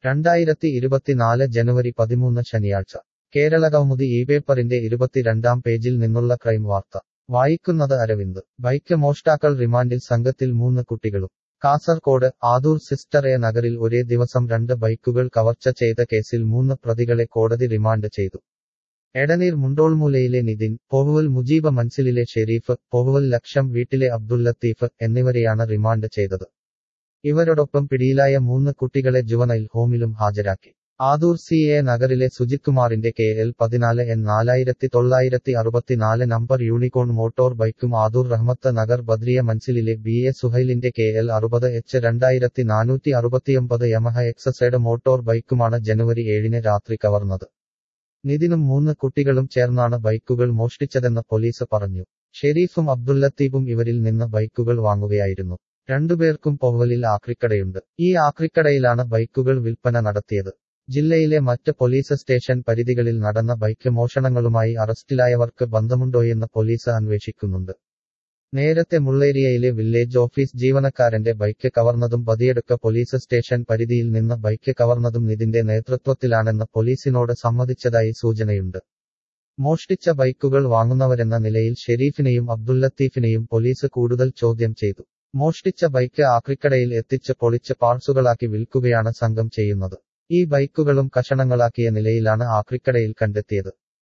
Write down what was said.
രണ്ടായിരത്തി ഇരുപത്തിനാല് ജനുവരി പതിമൂന്ന് ശനിയാഴ്ച കേരളകൗമുദി ഈ പേപ്പറിന്റെ ഇരുപത്തിരണ്ടാം പേജിൽ നിന്നുള്ള ക്രൈം വാർത്ത വായിക്കുന്നത് അരവിന്ദ് ബൈക്ക് മോഷ്ടാക്കൾ റിമാൻഡിൽ സംഘത്തിൽ മൂന്ന് കുട്ടികളും കാസർകോട് ആദൂർ സിസ്റ്റർ എ നഗറിൽ ഒരേ ദിവസം രണ്ട് ബൈക്കുകൾ കവർച്ച ചെയ്ത കേസിൽ മൂന്ന് പ്രതികളെ കോടതി റിമാൻഡ് ചെയ്തു എടനീർ മുണ്ടോൾമൂലയിലെ നിതിൻ പൊഹുവൽ മുജീബ മൻസിലിലെ ഷെരീഫ് പൊഹുവൽ ലക്ഷം വീട്ടിലെ അബ്ദുൽ ലത്തീഫ് എന്നിവരെയാണ് റിമാൻഡ് ചെയ്തത് ഇവരോടൊപ്പം പിടിയിലായ മൂന്ന് കുട്ടികളെ ജുവനൈൽ ഹോമിലും ഹാജരാക്കി ആദൂർ സി എ നഗറിലെ സുജിത് കുമാറിന്റെ കെ എൽ പതിനാല് എൻ നാലായിരത്തി തൊള്ളായിരത്തി അറുപത്തിനാല് നമ്പർ യൂണിക്കോൺ മോട്ടോർ ബൈക്കും ആദൂർ റഹ്മത്ത് നഗർ ബദ്രിയ മൻസിലിലെ ബി എ സുഹൈലിന്റെ കെ എൽ അറുപത് എച്ച് രണ്ടായിരത്തി നാനൂറ്റി അറുപത്തിയൊമ്പത് യമഹ എക്സസൈഡ് മോട്ടോർ ബൈക്കുമാണ് ജനുവരി ഏഴിന് രാത്രി കവർന്നത് നിതിനും മൂന്ന് കുട്ടികളും ചേർന്നാണ് ബൈക്കുകൾ മോഷ്ടിച്ചതെന്ന് പോലീസ് പറഞ്ഞു ഷെരീഫും അബ്ദുല്ലത്തീബും ഇവരിൽ നിന്ന് ബൈക്കുകൾ വാങ്ങുകയായിരുന്നു രണ്ടുപേർക്കും പൊവലിൽ ആക്രിക്കടയുണ്ട് ഈ ആക്രിക്കടയിലാണ് ബൈക്കുകൾ വിൽപ്പന നടത്തിയത് ജില്ലയിലെ മറ്റ് പോലീസ് സ്റ്റേഷൻ പരിധികളിൽ നടന്ന ബൈക്ക് മോഷണങ്ങളുമായി അറസ്റ്റിലായവർക്ക് ബന്ധമുണ്ടോയെന്ന് പോലീസ് അന്വേഷിക്കുന്നുണ്ട് നേരത്തെ മുള്ളേരിയയിലെ വില്ലേജ് ഓഫീസ് ജീവനക്കാരന്റെ ബൈക്ക് കവർന്നതും ബദിയെടുക്ക പോലീസ് സ്റ്റേഷൻ പരിധിയിൽ നിന്ന് ബൈക്ക് കവർന്നതും നിതിന്റെ നേതൃത്വത്തിലാണെന്ന് പോലീസിനോട് സമ്മതിച്ചതായി സൂചനയുണ്ട് മോഷ്ടിച്ച ബൈക്കുകൾ വാങ്ങുന്നവരെന്ന നിലയിൽ ഷെരീഫിനെയും അബ്ദുല്ലത്തീഫിനെയും പോലീസ് കൂടുതൽ ചോദ്യം ചെയ്തു മോഷ്ടിച്ച ബൈക്ക് ആക്രിക്കടയിൽ എത്തിച്ച് പൊളിച്ച് പാർട്സുകളാക്കി വിൽക്കുകയാണ് സംഘം ചെയ്യുന്നത് ഈ ബൈക്കുകളും കഷണങ്ങളാക്കിയ നിലയിലാണ് ആക്രിക്കടയിൽ കണ്ടെത്തിയത്